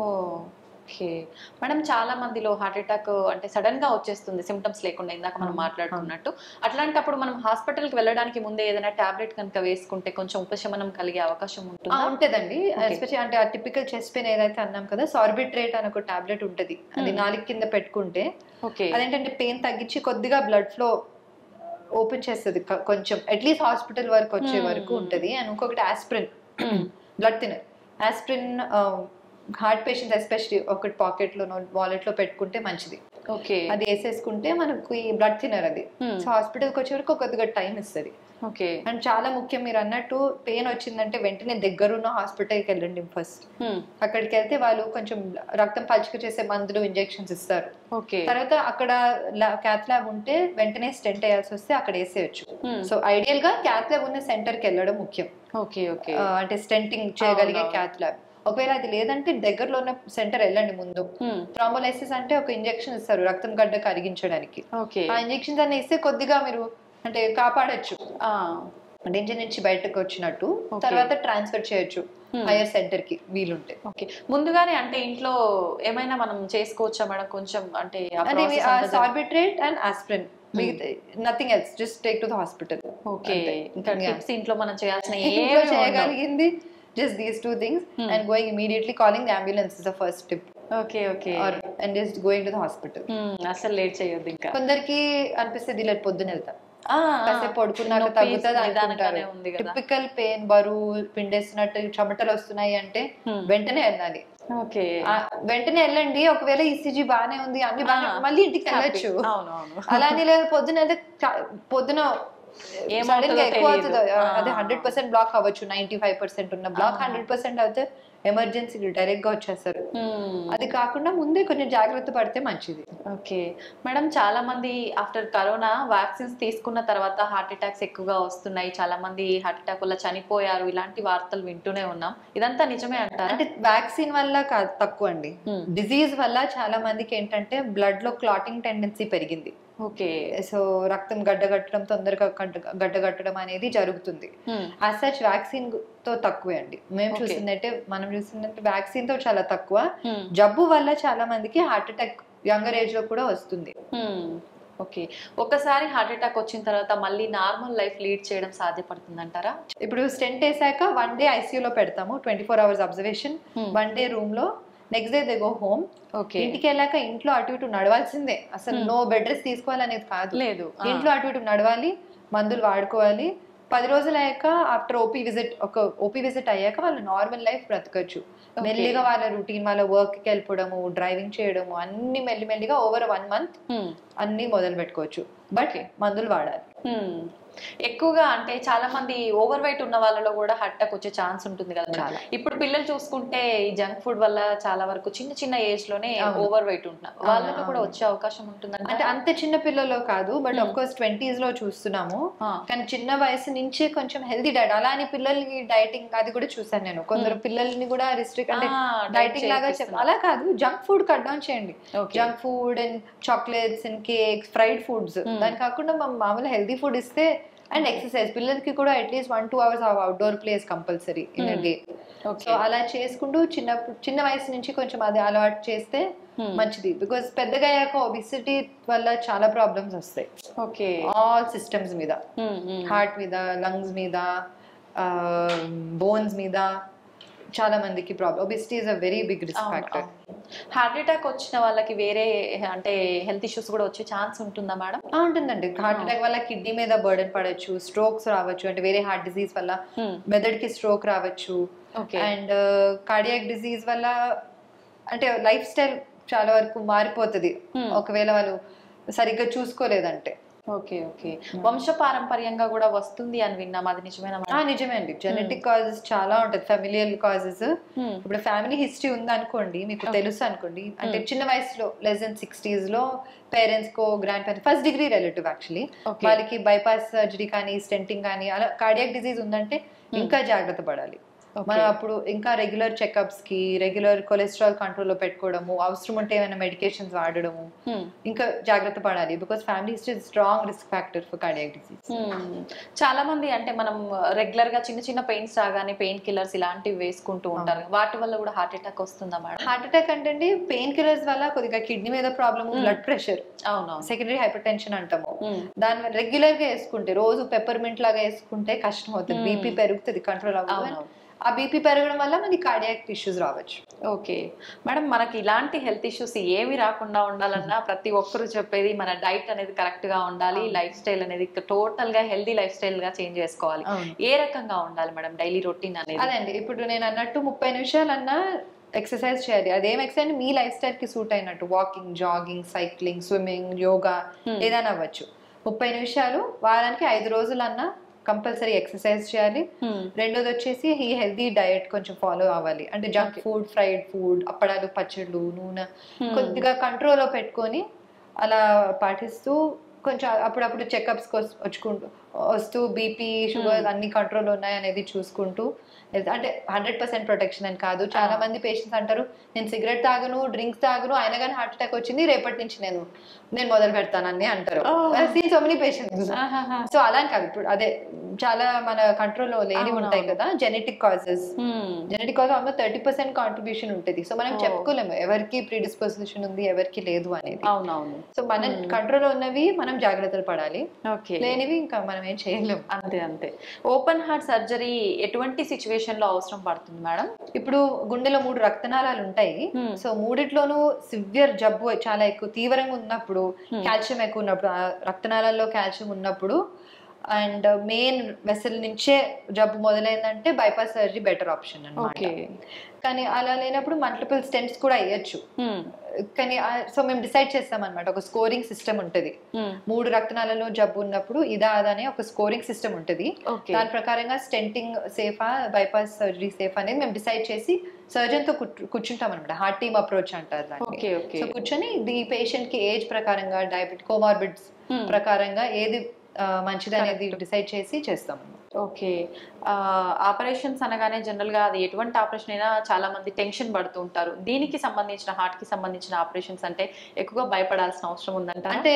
okay madam చాలా మందిలో హార్ట్ అటాక్ అంటే సడన్ గా వచ్చేస్తుంది సిమ్టమ్స్ లేకుండా ఇందాక మనం అవును, మాట్లాడుకున్నట్టు అట్లాంటప్పుడు మనం హాస్పిటల్ కి వెళ్ళడానికి ముందే ఏదైనా టాబ్లెట్ కనుక వేసుకుంటే కొంచెం ఉపశమనం కలిగే అవకాశం ఉంటుందా ఉంటదండి Okay. ఎస్పెషల్లీ అంటే ఆ టిపికల్ చెస్ట్ పెయిన్ ఏదైతే అన్నాం కదా సార్బిట్రేట్ అని ఒక టాబ్లెట్ ఉంటది అది Hmm. నాలుగు కింద పెట్టుకుంటే ఓకే అదేంటంటే పెయిన్ తగ్గించి కొద్దిగా బ్లడ్ ఫ్లో ఓపెన్ చేస్తుంది క- కొంచెం అట్లీస్ట్ హాస్పిటల్ వరకు వచ్చే Hmm. వరకు ఉంటది అండ్ ఇంకొకటి aspirin blood thinner aspirin heart patients especially ఒకటి పాకెట్ లో వాలెట్ లో పెట్టుకుంటే మంచిది ఓకే అది వేసేసుకుంటే మనకు ఈ బ్లడ్ థినర్ అది Hmm. సో హాస్పిటల్కి వచ్చే వరకు కొద్దిగా టైం ఇస్తుంది ఓకే అండ్ చాలా ముఖ్యం మీరు అన్నట్టు పెయిన్ వచ్చిందంటే వెంటనే దగ్గరున్న హాస్పిటల్కి వెళ్ళండి ఫస్ట్ అక్కడికి వెళ్తే వాళ్ళు కొంచెం రక్తం పలుచక చేసే మందులు ఇంజెక్షన్స్ ఇస్తారు ఓకే తర్వాత అక్కడ క్యాత్ ల్యాబ్ ఉంటే వెంటనే స్టెంట్ వేయాల్సి వస్తే అక్కడ వేసేయచ్చు సో ఐడియల్ గా క్యాత్ ల్యాబ్ ఉన్న సెంటర్ కి వెళ్ళడం ముఖ్యం ఓకే ఓకే ఆ, అంటే స్టెంటింగ్ చేయగలిగే అవునవును. క్యాత్ ల్యాబ్ ఒకవేళ అది లేదంటే దగ్గరలో ఉన్న సెంటర్ వెళ్ళండి ముందు థ్రాంబోలైసిస్ అంటే ఒక ఇంజెక్షన్ ఇస్తారు రక్తం గడ్డ కరిగించడానికి ఓకే ఆ ఇంజెక్షన్స్ అన్ని ఇస్తే కొద్దిగా మీరు అంటే కాపాడొచ్చు డేంజర్ నుంచి బయటకు వచ్చినట్టు Okay. తర్వాత ట్రాన్స్ఫర్ చేయొచ్చు Hmm. హైయర్ సెంటర్ కి వీలుంటే ఓకే ముందుగానే అంటే ఇంట్లో ఏమైనా మనం చేసుకోవచ్చా మేడం కొంచెం అంటే ఆ అంటే process అంతా జరి- sorbitrate and aspirin nothing else just take to the hospital okay ఇంకా టిప్స్ ఇంట్లో మనం చేయాల్సిన ఇంట్లో ఏమీ ఉండవు. చేయగలిగింది just these two things Hmm. And going immediately calling the ambulance is the first tip okay okay or and just going to the hospital hmm, అసలు late చేయొద్దు ఇంకా కొందరికి అనిపిస్తుంది ఇలా పొద్దున వెళ్తా ఆ, కాసేపు పడుకున్నాక నొప్పి తగ్గుతుంది నిదానంగానే అనుకుంటారు ఉంది కదా టిపికల్ పెయిన్ బరువు పిండేసినట్టు చెమటలు వస్తున్నాయి అంటే Hmm. వెంటనే వెళ్ళాలి ఓకే ఆ, వెంటనే వెళ్ళండి ఒకవేళ ఈసీజీ బానే ఉంది అన్ని బానే ఆ. మళ్ళీ ఇంటికి వెళ్ళొచ్చు అవును అవును అలా అని లేదు పొద్దున అయితే చా- పొద్దున ఏమవుతుందో సడన్ గా ఎక్కువ తెలీదు. అవుతుంది ఆ. అదే హండ్రెడ్ పర్సెంట్ బ్లాక్ అవ్వచ్చు నైన్టీ ఫైవ్ పర్సెంట్ ఉన్న బ్లాక్ ఆ. హండ్రెడ్ పర్సెంట్ అయితే ఎమర్జెన్సీ డైరెక్ట్ గా వచ్చేస్తారు అది కాకుండా ముందే కొంచెం జాగ్రత్త పడితే మంచిది ఓకే మేడం చాలా మంది ఆఫ్టర్ కరోనా వ్యాక్సిన్స్ తీసుకున్న తర్వాత హార్ట్ అటాక్స్ ఎక్కువగా వస్తున్నాయి చాలా మంది హార్ట్ అటాక్ వల్ల చనిపోయారు ఇలాంటి వార్తలు వింటూనే ఉన్నాం ఇదంతా నిజమే అంటారా అంటే వ్యాక్సిన్ వల్ల కాదు తక్కువ అండి Hmm. డిజీజ్ వల్ల చాలా మందికి ఏంటంటే బ్లడ్ లో క్లాటింగ్ టెండెన్సీ పెరిగింది ఓకే సో రక్తం గడ్డగట్టడం తొందరగా గడ్డ- గడ్డగట్టడం అనేది జరుగుతుంది యాజ్ సచ్ వ్యాక్సిన్ తో తక్కువే అండి మేము Okay. చూసిందంటే మనం చూసిందంటే వ్యాక్సిన్ తో చాలా తక్కువ జబ్బు వల్ల చాలా మందికి హార్ట్ అటాక్ యంగర్ ఏజ్ లో కూడా వస్తుంది ఓకే ఒకసారి హార్ట్ అటాక్ వచ్చిన తర్వాత మళ్ళీ నార్మల్ లైఫ్ లీడ్ చేయడం సాధ్యపడుతుందంటారా ఇప్పుడు స్టెంట్ వేసాక వన్ డే ఐసీయూలో పెడతాము twenty four hours observation Hmm. One day room లో next day they go home okay ఇంటికి వెళ్ళాక ఇంట్లో అటు ఇటు నడవాల్సిందే అసలు Hmm. నో బెడ్ రెస్ట్ తీసుకోవాలనేది కాదు లేదు ఆ. ఇంట్లో అటు ఇటు నడవాలి మందులు వాడుకోవాలి పది రోజులు అయ్యాక ఆఫ్టర్ ఓపీ విజిట్ ఒక ఓపీ విజిట్ అయ్యాక వాళ్ళు నార్మల్ లైఫ్ బ్రతకచ్చు Okay. మెల్లిగా వాళ్ళ రూటీన్ వాళ్ళ వర్క్ కి వెళ్ళిపోవడము డ్రైవింగ్ చేయడము అన్ని మెల్లి మెల్లిగా ఓవర్ వన్ మంత్ Hmm. అన్ని మొదలు పెట్టుకోవచ్చు బట్ Okay. మందులు వాడాలి Hmm. ఎక్కువగా అంటే చాలా మంది ఓవర్ వెయిట్ ఉన్న వాళ్ళలో కూడా హార్ట్ అటాక్ వచ్చే ఛాన్స్ ఉంటుంది కదా మేడం. చాలా. ఇప్పుడు పిల్లలు చూసుకుంటే ఈ జంక్ ఫుడ్ వల్ల చాలా వరకు చిన్న చిన్న ఏజ్ లోనే అవును. ఓవర్ వెయిట్ ఉంటున్నారు అవును, వాళ్ళలో కూడా అవును. వచ్చే అవకాశం ఉంటుందంటే అంటే అంత చిన్న పిల్లల్లో కాదు but Hmm. Of course twenties లో చూస్తున్నాము కానీ చిన్న వయసు నుంచే కొంచెం హెల్దీ డైట్ అలా అని పిల్లలకి డైటింగ్ అది కూడా చూసాను నేను కొందరు పిల్లల్ని కూడా రిస్ట్రిక్ట్ అంటే డైటింగ్ లాగా చెప్ప అలా కాదు జంక్ ఫుడ్ కట్ డౌన్ చేయండి junk food and chocolates and cakes fried foods Hmm. దాని కాకుండా మా- మామూలు హెల్దీ ఫుడ్ ఇస్తే అండ్ ఎక్సర్సైజ్ పిల్లలకి కూడా at least one two hours outdoor place compulsory in Hmm. Day okay so అలా చేసుకుంటూ చిన్నప్పుడు చిన్న వయసు నుంచి కొంచెం అది అలవాటు చేస్తే మంచిది బికాస్ పెద్దగా అయ్యాక ఒబిసిటీ వల్ల చాలా ప్రాబ్లమ్స్ వస్తాయి ఓకే ఆల్ సిస్టమ్స్ మీద హార్ట్ మీద లంగ్స్ మీద బోన్స్ మీద చాలా మందికి problem obesity is a very big risk factor heart attack వచ్చిన వాళ్ళకి వేరే అంటే హెల్త్ ఇష్యూస్ కూడా వచ్చే ఛాన్స్ ఉంటుందా మేడం ఉంటుందండి హార్ట్ అటాక్ వల్ల కిడ్నీ మీద బర్డెన్ పడవచ్చు స్ట్రోక్స్ రావచ్చు అంటే వేరే హార్ట్ డిసీజ్ వల్ల మెదడుకి స్ట్రోక్ రావచ్చు ఓకే అండ్ కార్డియాక్ డిసీజ్ వల్ల అంటే లైఫ్ స్టైల్ చాలా వరకు మారిపోతుంది Hmm. ఒకవేళ వాళ్ళు సరిగ్గా చూసుకోలేదంటే ఓకే ఓకే వంశ పారంపర్యంగా కూడా వస్తుంది అని విన్నాం అది నిజమేనా ఆ, నిజమే అండి జెనెటిక్ కాజెస్ చాలా ఉంటుంది ఫెమిలియల్ కాజెస్ మేడం ఇప్పుడు ఫ్యామిలీ హిస్టరీ ఉందనుకోండి మీకు Okay. తెలుసు అనుకోండి అంటే చిన్న వయసులో లెస్ దెన్ సిక్స్టీస్ లో పేరెంట్స్ కో grandparents first degree relative actually okay వాళ్ళకి బైపాస్ సర్జరీ కానీ స్టెంటింగ్ కానీ అలా కార్డియాక్ డిసీజ్ ఉందంటే ఇంకా జాగ్రత్త పడాలి మనం అప్పుడు ఇంకా రెగ్యులర్ చెకప్స్ కి రెగ్యులర్ కొలెస్ట్రాల్ కంట్రోల్ లో పెట్టుకోవడము అవసరం ఉంటే ఏమైనా మెడికేషన్స్ వాడడము ఇంకా జాగ్రత్త పడాలి because family history strong risk factor for cardiac disease చాలా మంది అంటే మనం రెగ్యులర్ గా చిన్న చిన్న పెయిన్స్ రాగానే పెయిన్ కిల్లర్స్ ఇలాంటివి వేసుకుంటూ ఉంటారు వాటి వల్ల కూడా హార్ట్ అటాక్ వస్తుందా మేడం హార్ట్ అటాక్ అంటే పెయిన్ కిల్లర్స్ వల్ల కొద్దిగా కిడ్నీ మీద ప్రాబ్లమ్ Hmm. బ్లడ్ ప్రెషర్ అవునవును సెకండరీ హైపర్ టెన్షన్ అంటాము Hmm. దాని రెగ్యులర్ గా వేసుకుంటే రోజు పెప్పర్మెంట్ లాగా వేసుకుంటే కష్టం అవుతుంది Hmm. బీపీ పెరుగుతుంది కంట్రోల్ అవ్వదు అవునవును ఆ బీపీ పెరగడం వల్ల మనకి కార్డియాక్ ఇష్యూస్ రావచ్చు ఓకే మేడం మనకి ఇలాంటి హెల్త్ ఇష్యూస్ ఏమి రాకుండా ఉండాలన్నా ప్రతి ఒక్కరు చెప్పేది మన డైట్ అనేది కరెక్ట్ గా ఉండాలి అవును. లైఫ్ స్టైల్ అనేది టోటల్ గా హెల్దీ లైఫ్ స్టైల్ గా చేంజ్ చేసుకోవాలి అవును ఏ రకంగా ఉండాలి మేడం డైలీ రొటీన్ అనేది అదండి ఇప్పుడు నేను అన్నట్టు ముప్పై నిమిషాలన్నా ఎక్సర్సైజ్ చేయాలి అదేం ఎక్సర్సైజ్ మీ లైఫ్ స్టైల్ కి సూట్ అయినట్టు walking jogging cycling swimming yoga Hmm. ఏదైనా అవ్వచ్చు ముప్పై నిమిషాలు వారానికి ఐదు రోజులన్నా కంపల్సరీ ఎక్సర్సైజ్ చేయాలి Hmm. రెండోది వచ్చేసి ఈ హెల్దీ డయట్ కొంచెం ఫాలో అవ్వాలి అంటే junk Okay. Food fried food అప్పడాలు పచ్చళ్ళు నూనె Hmm. కొద్దిగా కంట్రోల్లో పెట్టుకొని అలా పాటిస్తూ కొంచెం అప్పుడప్పుడు చెకప్స్ వచ్చుకుంటూ వస్తూ బీపీ షుగర్ అన్ని కంట్రోల్ ఉన్నాయి అనేది చూసుకుంటూ వెళ్తా- అంటే హండ్రెడ్ పర్సెంట్ ప్రొటెక్షన్ అని కాదు చాలా Ah. మంది పేషెంట్స్ అంటారు నేను సిగరెట్ తాగను డ్రింక్స్ తాగను అయినా కానీ హార్ట్ అటాక్ వచ్చింది రేపటి నుంచి నేను నేను మొదలు పెడతానని అంటారు Oh. Seen so many patients ఆహాహా. సో అలా అని కాదు ఇప్పుడు అదే చాలా మన కంట్రోల్లో లేని అవును, ఉంటాయి అవును. కదా genetic causes Hmm. Genetic cause almost thirty percent contribution ఉంటుంది సో మనం Oh. చెప్పుకోలేము ఎవరికి ప్రీడిస్పోజిషన్ ఉంది ఎవరికి లేదు అనేది అవునవును సో మన Hmm. కంట్రోల్ ఉన్నవి మనం జాగ్రత్తలు పడాలి ఓకే లేనివి ఇంకా మనం ఏం చేయలేము అంతే అంతే ఓపెన్ హార్ట్ సర్జరీ ఎటువంటి సిచ్యువేషన్ లో అవసరం పడుతుంది మేడం ఇప్పుడు గుండెలో మూడు రక్తనాళాలు ఉంటాయి Hmm. సో మూడిట్లోనూ సివియర్ జబ్బు చాలా ఎక్కువ తీవ్రంగా ఉన్నప్పుడు Hmm. కాల్షియం ఎక్కువ ఉన్నప్పుడు ఆ రక్తనాళాల్లో కాల్షియం ఉన్నప్పుడు అండ్ మెయిన్ వెసల్ నుంచే జబ్బు మొదలైందంటే బైపాస్ సర్జరీ బెటర్ ఆప్షన్ అన్నమాట ఓకే కానీ అలా లేనప్పుడు మల్టిపుల్ స్టెంట్స్ కూడా అయ్యొచ్చు కానీ సో మేము డిసైడ్ చేస్తాం అనమాట ఒక స్కోరింగ్ సిస్టమ్ ఉంటుంది మూడు రక్తనాళాలలో జబ్బు ఉన్నప్పుడు ఇదా అదా అనే ఒక స్కోరింగ్ సిస్టమ్ ఉంటుంది ఓకే దాని ప్రకారంగా స్టెంటింగ్ సేఫా బైపాస్ సర్జరీ సేఫ్ అనేది మేము డిసైడ్ చేసి సర్జన్ తో కూర్చు- కూర్చుంటాం అనమాట హార్ట్ టీమ్ అప్రోచ్ అంటారు దాన్ని ఓకే ఓకే సో కూర్చొని ఈ పేషెంట్ కి ఏజ్ ప్రకారంగా డయాబెటిక్ కోమార్బిడ్స్ ప్రకారంగా ఏది ఆ, మంచిది అనేది డిసైడ్ చేసి చేస్తాం ఓకే ఆపరేషన్స్ అనగానే జనరల్ గా అది ఎటువంటి ఆపరేషన్ అయినా చాలా మంది టెన్షన్ పడుతూ ఉంటారు దీనికి సంబంధించిన హార్ట్ కి సంబంధించిన ఆపరేషన్స్ అంటే ఎక్కువగా భయపడాల్సిన అవసరం ఉందంట అంటే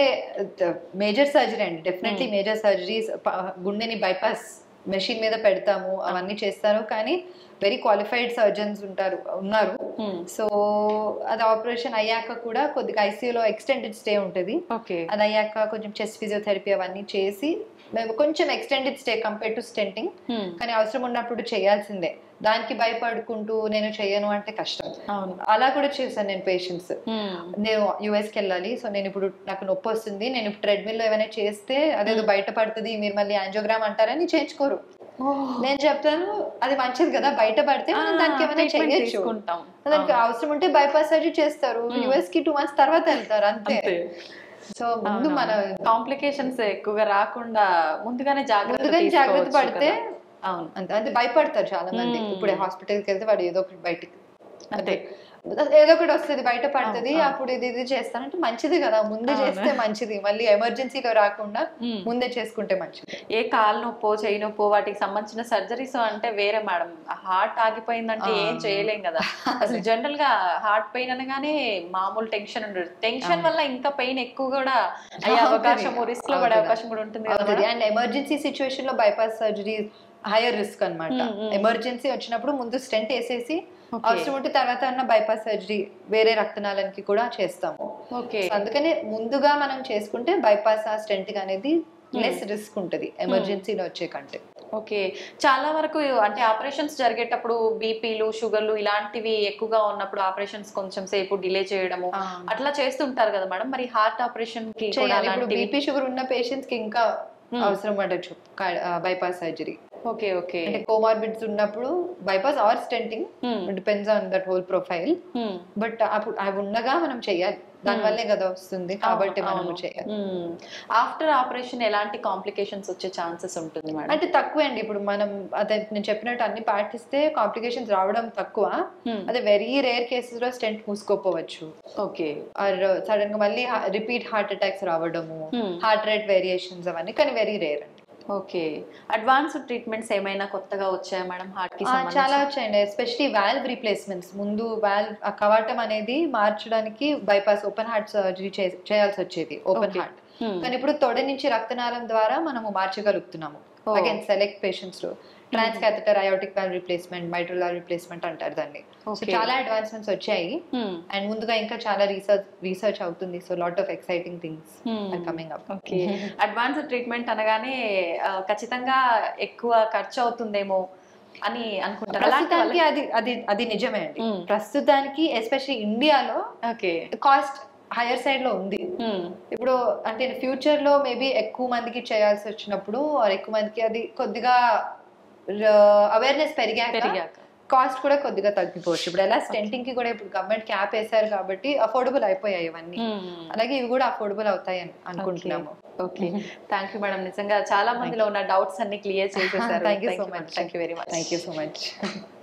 మేజర్ సర్జరీ అండి డెఫినెట్లీ మేజర్ సర్జరీస్ గుండెని బైపాస్ మెషిన్ మీద పెడతాము అవన్నీ చేస్తారు కానీ వెరీ క్వాలిఫైడ్ సర్జన్స్ ఉంటారు ఉన్నారు సో అది ఆపరేషన్ అయ్యాక కూడా కొద్దిగా ఐసీయూలో ఎక్స్టెండెడ్ స్టే ఉంటుంది ఓకే అది అయ్యాక కొంచెం చెస్ట్ ఫిజియోథెరపీ అవన్నీ చేసి మేము కొంచెం extended stay compare to stenting కానీ అవసరం ఉన్నప్పుడు చేయాల్సిందే దానికి భయపడుకుంటూ నేను చెయ్యను అంటే కష్టం అవును అలా కూడా చేశాను నేను పేషెంట్స్ నేను యుఎస్కి వెళ్ళాలి సో నేను ఇప్పుడు నాకు నొప్పి వస్తుంది నేను ఇప్పుడు ట్రెడ్మిల్ లో ఏమైనా చేస్తే అదేదో బయట పడుతుంది మీరు మళ్ళీ యాంజియోగ్రామ్ అంటారని చేయించుకోరు నేను చెప్తాను అది మంచిది కదా బయట పడితే మనం దానికి ఏమైనా Treatment చేయొచ్చు తీసుకుంటాం. దానికి అవసరం ఉంటే బైపాస్ సర్జరీ చేస్తారు యుఎస్ కి టూ మంత్స్ తర్వాత వెళ్తారు అంతే అంతే. సో ముందు మన కాంప్లికేషన్స్ ఎక్కువగా రాకుండా ముందుగానే జాగ్రత్త ముందుగానే జాగ్రత్త తీసుకోవచ్చు పడితే కదా. అవును అంతే అంటే భయపడతారు చాలా మంది మ్మ్. ఇప్పుడు హాస్పిటల్కి వెళ్తే వాడు ఏదో ఒకటి బయటికి అంతే ఏదో ఒకటి వస్తుంది బయట పడుతుంది అవును, అవును. అప్పుడు ఇది ఇది చేస్తానంటే మంచిది కదా ముందే అవును. చేస్తే మంచిది మళ్ళీ ఎమర్జెన్సీలో రాకుండా మ్మ్. ముందే చేసుకుంటే మంచిది ఏ కాలు నొప్పో చేయి నొప్పో వాటికి సంబంధించిన సర్జరీస్ అంటే వేరే మేడం హార్ట్ ఆగిపోయిందంటే ఏం ఆ. చేయలేం కదా అసలు జనరల్ గా హార్ట్ పెయిన్ అనగానే మామూలు టెన్షన్ ఉండదు టెన్షన్ అవును. వల్ల ఇంకా పెయిన్ ఎక్కువ కూడా అయ్యే అవుతుంది. అవకాశం రిస్క్ లో పడే అవుతుంది. అవకాశం కూడా ఉంటుంది కదా అవుతుంది మేడం? అండ్ ఎమర్జెన్సీ సిచ్యువేషన్ లో బైపాస్ సర్జరీ హైయర్ రిస్క్ అన్నమాట మ్మ్, మ్మ్. ఎమర్జెన్సీ వచ్చినప్పుడు ముందు స్టెంట్ వేసేసి Okay. అవసరం ఉంటే తర్వాత అన్న బైపాస్ సర్జరీ వేరే రక్తనాళానికి కూడా చేస్తాము ఓకే So అందుకనే ముందుగా మనం చేసుకుంటే బైపాస్ ఆ స్టెంట్ అనేది లెస్ రిస్క్ ఉంటుంది ఎమర్జెన్సీలో వచ్చే కంటే ఓకే చాలా వరకు అంటే ఆపరేషన్స్ జరిగేటప్పుడు బీపీలు షుగర్లు ఇలాంటివి ఎక్కువగా ఉన్నప్పుడు ఆపరేషన్స్ కొంచెం సేపు డిలే చేయడము ఆ. అట్లా చేస్తుంటారు కదా మేడం మరి హార్ట్ ఆపరేషన్ కి కూడా చేయాలి ఇప్పుడు అలాంటివి బీపీ షుగర్ ఉన్న పేషెంట్స్ కి ఇంకా Hmm. అవసరం పడచ్చు బైపాస్ సర్జరీ ఓకే ఓకే అంటే కోమార్బిడ్స్ ఉన్నప్పుడు bypass or stenting depends on that whole profile but అప్పుడు అవి ఉండగా మనం చేయాలి దానివల్లే కదా వస్తుంది కాబట్టి మనము చేయాలి ఆఫ్టర్ ఆపరేషన్ ఎలాంటి కాంప్లికేషన్స్ వచ్చే ఛాన్సెస్ ఉంటుంది మేడం అంటే తక్కువ అండి ఇప్పుడు మనం అదే నేను చెప్పినట్టు అన్ని పాటిస్తే కాంప్లికేషన్స్ రావడం తక్కువ Hmm. అదే వెరీ రేర్ కేసెస్ లో స్టెంట్ మూసుకోపోవచ్చు ఓకే ఆర్ సడన్ గా మళ్ళీ రిపీట్ హార్ట్ అటాక్స్ రావడము Hmm. హార్ట్ రేట్ వేరియేషన్స్ అవన్నీ కానీ వెరీ రేర్ అండి ఓకే అడ్వాన్స్డ్ ట్రీట్మెంట్స్ ఏమైనా కొత్తగా వచ్చాయా మేడం హార్ట్ కి ఆ, చాలా సంబంధించి వచ్చాయండి ఎస్పెషలీ వాల్వ్ రీప్లేస్మెంట్స్ ముందు వాల్వ్ ఆ కవాటం అనేది మార్చడానికి బైపాస్ ఓపెన్ హార్ట్ సర్జరీ చేయాల్సి వచ్చేది ఓపెన్ Okay. Heart Hmm. కానీ ఇప్పుడు తొడ నుంచి రక్తనాళం ద్వారా మనము మార్చగలుగుతున్నాము Oh. అగైన్ సెలెక్ట్ పేషెంట్స్ లో transcatheter aortic valve replacement mitral valve replacement అంటారు దాన్ని సో Okay. చాలా అడ్వాన్స్మెంట్స్ వచ్చాయి Hmm. అండ్ ముందుగా ఇంకా చాలా రీసెర్చ్ రీసెర్చ్ అవుతుంది so lot of exciting things Hmm. Are coming up okay advance treatment అనగానే ఆ, ఖచ్చితంగా ఎక్కువ ఖర్చు అవుతుందేమో అని అనుకుంటారు అలాంటి ప్రస్తుతానికి వాళ్ళకి- అది అది అది నిజమే అండి Mm. ప్రస్తుతానికి ఎస్పెషల్లీ ఇండియాలో ఓకే కాస్ట్ హైయర్ సైడ్ లో ఉంది Hmm. ఇప్పుడు అంటే ఫ్యూచర్ లో మేబీ ఎక్కువ మందికి చేయాల్సి వచ్చినప్పుడు or ఎక్కువ మందికి అది కొద్దిగా అవేర్నెస్ పెరిగాక పెరిగాక కాస్ట్ కూడా కొద్దిగా తగ్గిపోవచ్చు ఇప్పుడు ఎలా స్టెంటింగ్ కి కూడా ఇప్పుడు గవర్నమెంట్ క్యాప్ వేశారు కాబట్టి అఫోర్డబుల్ అయిపోయాయి ఇవన్నీ Hmm. అలాగే ఇవి కూడా అఫోర్డబుల్ అవుతాయి అని అనుకుంటున్నాము ఓకే థ్యాంక్ యూ మేడం నిజంగా చాలా మందిలో ఉన్న డౌట్స్ అన్ని క్లియర్ చేసేసారు thank you so much thank you very much thank you so much